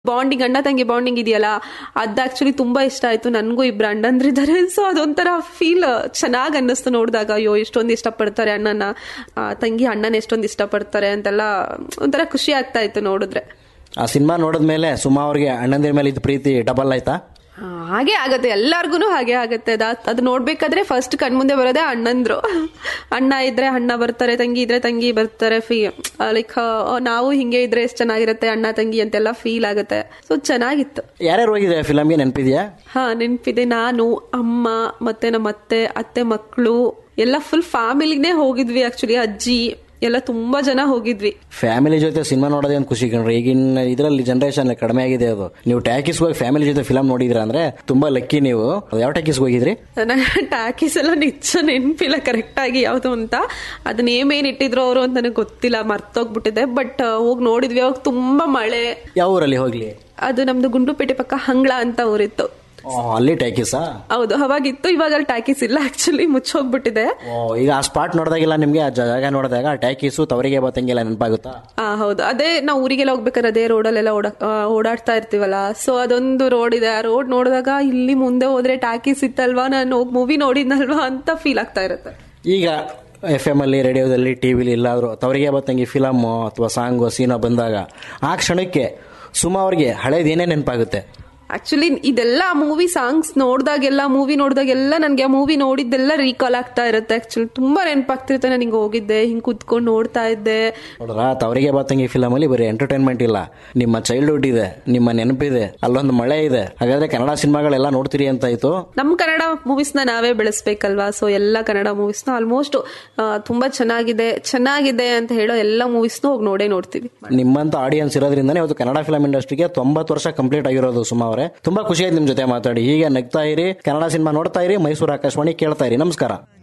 bonding ಅಣ್ಣ ತಂಗಿ bonding ಇದೆಯಲ್ಲ ಅದ್ ಆಕ್ಚುಲಿ ತುಂಬಾ ಇಷ್ಟ ಆಯ್ತು ನನ್ಗೂ ಇಬ್ರು ಅಣ್ಣಂದ್ರಿದ್ದಾರೆ ಸೊ ಅದೊಂಥರ ಫೀಲ್ ಚೆನ್ನಾಗ್ ಅನ್ನಿಸ್ತು ನೋಡಿದಾಗ ಅಯ್ಯೋ ಎಷ್ಟೊಂದು ಇಷ್ಟಪಡ್ತಾರೆ ಅಣ್ಣನ ಆ, ತಂಗಿ ಅಣ್ಣನ ಎಷ್ಟೊಂದು ಇಷ್ಟಪಡ್ತಾರೆ ಅಂತೆಲ್ಲ ಒಂಥರ ಖುಷಿ ಆಗ್ತಾ ಇತ್ತು ನೋಡಿದ್ರೆ ಆ ಸಿನಿಮಾ ನೋಡಿದ್ಮೇಲೆ ಸುಮಾ ಅವ್ರಿಗೆ ಅಣ್ಣಂದಿರ ಮೇಲೆ ಇದ್ದ ಪ್ರೀತಿ ಡಬಲ್ ಆಯ್ತಾ ಆ, ಹಾಗೆ ಆಗತ್ತೆ ಎಲ್ಲಾರ್ಗು ಹಾಗೆ ಆಗತ್ತೆ ಅದ ಅದು ನೋಡ್ಬೇಕಾದ್ರೆ ಫಸ್ಟ್ ಕಣ್ಮುಂದೆ ಬರೋದೇ ಅಣ್ಣಂದ್ರು ಅಣ್ಣ ಇದ್ರೆ ಅಣ್ಣ ಬರ್ತಾರೆ ತಂಗಿ ಇದ್ರೆ ತಂಗಿ ಬರ್ತಾರೆ ಫೀ ಲೈಕ್ ನಾವು ಹಿಂಗೆ ಇದ್ರೆ ಎಷ್ಟು ಚೆನ್ನಾಗಿರುತ್ತೆ ಅಣ್ಣ ತಂಗಿ ಅಂತೆಲ್ಲ ಫೀಲ್ ಆಗುತ್ತೆ ಸೊ ಚೆನ್ನಾಗಿತ್ತು ಯಾರ್ಯಾರು ಹೋಗಿದೆ ಫಿಲಮ್ಗೆ ನೆನಪಿದ್ಯಾ ಹಾ ನೆನ್ಪಿದೆ ನಾನು ಅಮ್ಮ ಮತ್ತೆ ನಮ್ಮ ಅತ್ತೆ ಅತ್ತೆ ಮಕ್ಕಳು ಎಲ್ಲ ಫುಲ್ ಫ್ಯಾಮಿಲಿನೇ ಹೋಗಿದ್ವಿ ಆಕ್ಚುಲಿ ಅಜ್ಜಿ ಎಲ್ಲ ತುಂಬಾ ಜನ ಹೋಗಿದ್ವಿ ಫ್ಯಾಮಿಲಿ ಜೊತೆ ಸಿನಿಮಾ ನೋಡೋದೇ ಒಂದು ಖುಷಿ ಕಣ್ರಿ ಈಗಿನ ಇದರಲ್ಲಿ ಜನರೇಷನ್ ಕಡಿಮೆ ಆಗಿದೆ ಅದು ನೀವು ಟ್ಯಾಕಿಸ್ ಹೋಗಿ ಫ್ಯಾಮಿಲಿ ಜೊತೆ ಫಿಲಮ್ ನೋಡಿದ್ರ ಅಂದ್ರೆ ತುಂಬಾ ಲಕ್ಕಿ ನೀವು ಯಾವ ಟ್ಯಾಕಿಸ್ ಹೋಗಿದ್ರಿ ನನಗೆ ಟ್ಯಾಕೀಸ್ ಎಲ್ಲ ನಿಜ ನೆನಪಿಲ್ಲ ಕರೆಕ್ಟ್ ಆಗಿ ಯಾವುದು ಅಂತ ಅದನ್ನ ಏಮೇನ್ ಇಟ್ಟಿದ್ರು ಅವರು ಅಂತ ನನಗೆ ಗೊತ್ತಿಲ್ಲ ಮರ್ತೋಗ್ಬಿಟ್ಟಿದೆ ಬಟ್ ಹೋಗಿ ನೋಡಿದ್ವಿ ಅವಾಗ ತುಂಬಾ ಮಳೆ ಯಾವ ಊರಲ್ಲಿ ಹೋಗ್ಲಿ ಅದು ನಮ್ದು ಗುಂಡ್ಲುಪೇಟೆ ಪಕ್ಕ ಹಂಗ್ಳ ಅಂತ ಊರಿತ್ತು ಓ, ಅಲ್ಲಿ ಟ್ಯಾಕಿಸಾ ಹೌದು ಅವಾಗಿತ್ತು ಇವಾಗ ಅಲ್ಲಿ ಟ್ಯಾಕೀಸ್ ಇಲ್ಲ ಆಕ್ಚುಲಿ ಮುಚ್ಚೋಗ್ಬಿಟ್ಟಿದೆ ಓ ಈಗ ಆ ಸ್ಪಾಟ್ ನೋಡಿದಾಗೆಲ್ಲ ನಿಮ್ಗೆ ಆ ಜಾಗ ನೋಡಿದಾಗ ಟ್ಯಾಕಿಸು ತವರಿಗೆ ಬತ್ತಂಗೆಲ್ಲ ನೆನಪಾಗುತ್ತಾ ಆ ಹೌದು ಅದೇ ನಾವು ಊರಿಗೆಲ್ಲ ಹೋಗ್ಬೇಕಾದ್ರೆ ಅದೇ ರೋಡಲ್ಲೆಲ್ಲ ಓಡ ಆ, ಓಡಾಡ್ತಾ ಇರ್ತೀವಲ್ಲ ಸೊ ಅದೊಂದು ರೋಡ್ ಇದೆ ಆ ರೋಡ್ ನೋಡಿದಾಗ ಇಲ್ಲಿ ಮುಂದೆ ಹೋದ್ರೆ ಟ್ಯಾಕೀಸ್ ಇತ್ತಲ್ವಾ ನಾನು ಹೋಗಿ ಮೂವಿ ನೋಡಿದ್ನಲ್ವಾ ಅಂತ ಫೀಲ್ ಆಗ್ತಾ ಇರುತ್ತೆ ಈಗ ಎಫ್ ಎಮ್ ಅಲ್ಲಿ ರೇಡಿಯೋದಲ್ಲಿ ಟಿ ವಿಲಿ ಎಲ್ಲಾದರೂ ತವರಿಗೆ ಬತ್ತಂಗಿ ಫಿಲಮ್ಮು ಅಥವಾ ಸಾಂಗು ಸೀನೋ ಬಂದಾಗ ಆ ಕ್ಷಣಕ್ಕೆ ಸುಮಾ ಅವ್ರಿಗೆ ಹಳೇದೇನೇ ನೆನಪಾಗುತ್ತೆ ಆಕ್ಚುಲಿ ಇದೆಲ್ಲ ಮೂವಿ ಸಾಂಗ್ಸ್ ನೋಡ್ದಾಗೆಲ್ಲ ಮೂವಿ ನೋಡ್ದಾಗೆಲ್ಲ ನನಗೆ ಆ ಮೂವಿ ನೋಡಿದ್ದೆಲ್ಲ ರೀಕಾಲ್ ಆಗ್ತಾ ಇರುತ್ತೆ ಆಕ್ಚುಲಿ ತುಂಬಾ ನೆನಪಾಗ್ತಿರುತ್ತೆ ನಾನು ಹಿಂಗೆ ಹೋಗಿದ್ದೆ ಹಿಂಗೆ ಕುತ್ಕೊಂಡು ನೋಡ್ತಾ ಇದ್ದೆ ನೋಡ್ರ ತವರಿಗೆ ಬತ್ತಂಗಿ ಫಿಲಮ್ ಅಲ್ಲಿ ಬರೀ ಎಂಟರ್ಟೈನ್ಮೆಂಟ್ ಇಲ್ಲ ನಿಮ್ಮ ಚೈಲ್ಡ್ಹುಡ್ ಇದೆ ನಿಮ್ಮ ನೆನಪಿದೆ ಅಲ್ಲೊಂದು ಮಳೆ ಇದೆ ಹಾಗಾದ್ರೆ ಕನ್ನಡ ಸಿನಿಮಾಗಳೆಲ್ಲ ನೋಡ್ತೀರಿ ಅಂತ ಆಯ್ತು ನಮ್ಮ ಕನ್ನಡ ಮೂವೀಸ್ನ ನಾವೇ ಬೆಳೆಸ್ಬೇಕಲ್ವಾ ಸೊ ಎಲ್ಲ ಕನ್ನಡ ಮೂವೀಸ್ನ ಆಲ್ಮೋಸ್ಟ್ ತುಂಬಾ ಚೆನ್ನಾಗಿದೆ ಚೆನ್ನಾಗಿದೆ ಅಂತ ಹೇಳೋ ಎಲ್ಲ ಮೂವೀಸ್ನ ಹೋಗಿ ನೋಡೇ ನೋಡ್ತೀವಿ ನಿಮ್ಮಂತ ಆಡಿಯನ್ಸ್ ಇರೋದ್ರಿಂದನೇ ಇವತ್ತು ಕನ್ನಡ ಫಿಲಂ ಇಂಡಸ್ಟ್ರಿಗೆ ತೊಂಬತ್ತು ವರ್ಷ ಕಂಪ್ಲೀಟ್ ಆಗಿರೋದು ಸುಮಾ ಅವರೇ ತುಂಬಾ ಖುಷಿ ಆಯ್ತು ನಿಮ್ ಜೊತೆ ಮಾತಾಡಿ ಹೀಗೆ ನಗ್ತಾ ಇರಿ ಕನ್ನಡ ಸಿನಿಮಾ ನೋಡ್ತಾ ಇರಿ ಮೈಸೂರು ಆಕಾಶವಾಣಿ ಕೇಳ್ತಾ ಇರಿ ನಮಸ್ಕಾರ